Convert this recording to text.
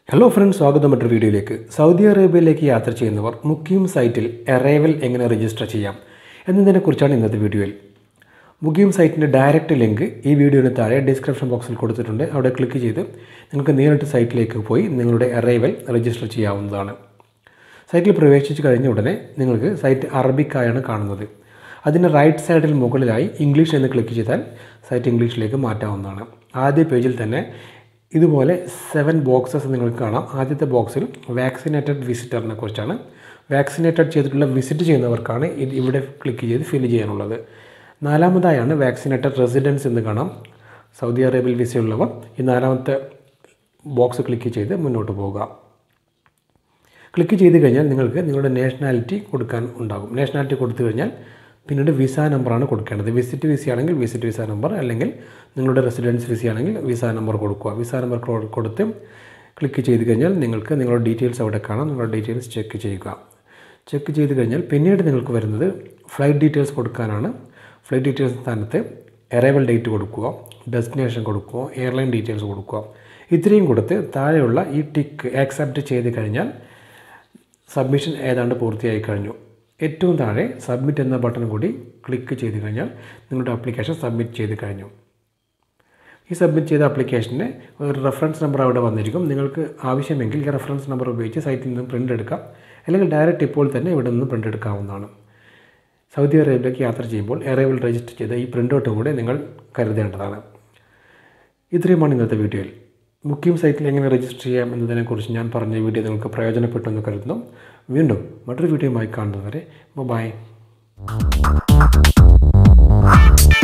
hello friends സ്വാഗതം മറ്റൊരു വീഡിയോയിലേക്ക് സൗദി അറേബ്യയിലേക്ക് യാത്ര ചെയ്യുന്നവർ മുക്കിയും സൈറ്റിൽ അറൈവൽ എങ്ങനെ രജിസ്റ്റർ ചെയ്യാം എന്നതിനെക്കുറിച്ചാണ് ഇന്നത്തെ വീഡിയോയിൽ മുക്കിയും സൈറ്റിൻ്റെ ഡയറക്റ്റ് ലിങ്ക് ഈ വീഡിയോന് താഴെ ഡിസ്ക്രിപ്ഷൻ ബോക്സിൽ കൊടുത്തിട്ടുണ്ട് അവിടെ ക്ലിക്ക് ചെയ്ത് നിങ്ങൾക്ക് നേരിട്ട് സൈറ്റിലേക്ക് പോയി നിങ്ങളുടെ അറൈവൽ രജിസ്റ്റർ ചെയ്യാവുന്നതാണ് സൈറ്റിൽ പ്രവേശിച്ച് കഴിഞ്ഞ ഉടനെ നിങ്ങൾക്ക് സൈറ്റ് അറബിക്കായാണ് കാണുന്നത് അതിൻ്റെ റൈറ്റ് സൈഡിൽ മുകളിലായി ഇംഗ്ലീഷ് എന്ന് ക്ലിക്ക് ചെയ്താൽ സൈറ്റ് ഇംഗ്ലീഷിലേക്ക് മാറ്റാവുന്നതാണ് ആദ്യ പേജിൽ തന്നെ ഇതുപോലെ സെവൻ ബോക്സസ് നിങ്ങൾക്ക് കാണാം ആദ്യത്തെ ബോക്സിൽ വാക്സിനേറ്റഡ് വിസിറ്ററിനെ കുറിച്ചാണ് വാക്സിനേറ്റഡ് ചെയ്തിട്ടുള്ള വിസിറ്റ് ചെയ്യുന്നവർക്കാണ് ഇത് ഇവിടെ ക്ലിക്ക് ചെയ്ത് ഫില്ല് ചെയ്യാനുള്ളത് നാലാമതായാണ് വാക്സിനേറ്റഡ് റെസിഡൻസ് എന്ന് കാണാം സൗദി അറേബ്യയിൽ വിസയുള്ളവർ ഈ നാലാമത്തെ ബോക്സ് ക്ലിക്ക് ചെയ്ത് മുന്നോട്ട് പോകുക ക്ലിക്ക് ചെയ്ത് കഴിഞ്ഞാൽ നിങ്ങൾക്ക് നിങ്ങളുടെ നാഷണാലിറ്റി കൊടുക്കാൻ ഉണ്ടാകും നാഷണാലിറ്റി കൊടുത്തു കഴിഞ്ഞാൽ പിന്നീട് വിസ നമ്പറാണ് കൊടുക്കേണ്ടത് വിസിറ്റ് വിസ ആണെങ്കിൽ വിസിറ്റ് വിസ നമ്പർ അല്ലെങ്കിൽ നിങ്ങളുടെ റെസിഡൻസ് വിസ ആണെങ്കിൽ വിസ നമ്പർ കൊടുക്കുക വിസ നമ്പർ കൊ- കൊടുത്ത് ക്ലിക്ക് ചെയ്ത് കഴിഞ്ഞാൽ നിങ്ങൾക്ക് നിങ്ങളുടെ ഡീറ്റെയിൽസ് അവിടെ കാണാം നിങ്ങളുടെ ഡീറ്റെയിൽസ് ചെക്ക് ചെയ്യുക ചെക്ക് ചെയ്ത് കഴിഞ്ഞാൽ പിന്നീട് നിങ്ങൾക്ക് വരുന്നത് ഫ്ലൈറ്റ് ഡീറ്റെയിൽസ് കൊടുക്കാനാണ് ഫ്ലൈറ്റ് ഡീറ്റെയിൽസ് സ്ഥാനത്ത് അറൈവൽ ഡേറ്റ് കൊടുക്കുക ഡെസ്റ്റിനേഷൻ കൊടുക്കുക എയർലൈൻ ഡീറ്റെയിൽസ് കൊടുക്കുക ഇത്രയും കൊടുത്ത് താഴെയുള്ള ഈ ടിക്ക് ആക്സെപ്റ്റ് ചെയ്ത് കഴിഞ്ഞാൽ സബ്മിഷൻ ഏതാണ്ട് പൂർത്തിയായി കഴിഞ്ഞു ഏറ്റവും താഴെ സബ്മിറ്റ് എന്ന ബട്ടൺ കൂടി ക്ലിക്ക് ചെയ്ത് കഴിഞ്ഞാൽ നിങ്ങളുടെ ആപ്ലിക്കേഷൻ സബ്മിറ്റ് ചെയ്ത് കഴിഞ്ഞു ഈ സബ്മിറ്റ് ചെയ്ത ആപ്ലിക്കേഷന് ഒരു റെഫറൻസ് നമ്പർ അവിടെ വന്നിരിക്കും നിങ്ങൾക്ക് ആവശ്യമെങ്കിൽ ഈ റെഫറൻസ് നമ്പർ ഉപയോഗിച്ച് സൈറ്റിൽ നിന്ന് പ്രിൻ്റ് എടുക്കാം അല്ലെങ്കിൽ ഡയറക്റ്റ് ഇപ്പോൾ തന്നെ ഇവിടെ നിന്ന് പ്രിൻ്റ് എടുക്കാവുന്നതാണ് സൗദി അറേബ്യയിലേക്ക് യാത്ര ചെയ്യുമ്പോൾ അറൈവൽ രജിസ്റ്റർ ചെയ്ത ഈ പ്രിൻ്റ് ഔട്ടും കൂടെ നിങ്ങൾ കരുതേണ്ടതാണ് ഇത്രയുമാണ് ഇന്നത്തെ വീഡിയോയിൽ മുഖ്യം സൈറ്റിൽ എങ്ങനെ രജിസ്റ്റർ ചെയ്യാം എന്നതിനെക്കുറിച്ച് ഞാൻ പറഞ്ഞ വീഡിയോ നിങ്ങൾക്ക് പ്രയോജനപ്പെട്ടു എന്ന് കരുതുന്നു വീണ്ടും മറ്റൊരു വീഡിയോയുമായി കാണുന്നവരെ ബൈ